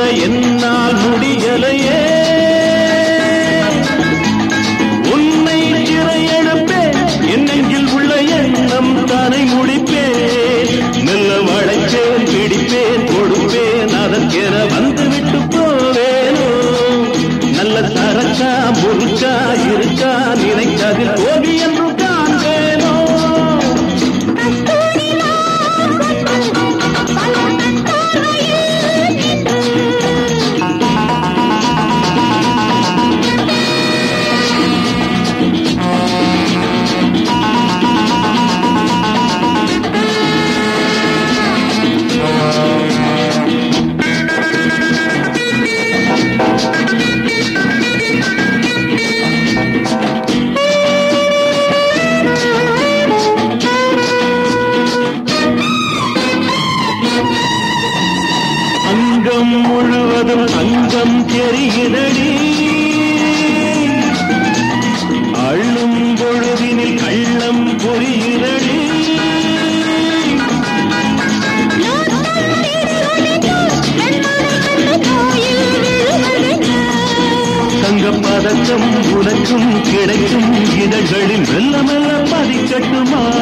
என்னால் முடியலையே உன்னை சிறையெடுப்பேன் என் நெஞ்சில் உள்ள எண்ணம் தானை முடிப்பேன் மெல்ல வளைப்பேன் பிடிப்பேன் கொடுப்பேன் அதற்கென வந்துவிட்டு போவேனோ நல்ல சரக்கா முறுக்கா இருக்கா நினைத்ததில் தோல்வி என்று காண்பேனோ கஸ்தூரி நான் கொண்டு பல பார்வையில் நின்று அங்கம் முழுவதும் அங்கம் தெரிகிறடி அள்ளும் பொழுதினில் கள்ளம் புரிகிறடி தங்கப் பதக்கம் உனக்கும் கிடைக்கும் இதழ்களில் மெல்ல மெல்ல பதிக்கட்டுமா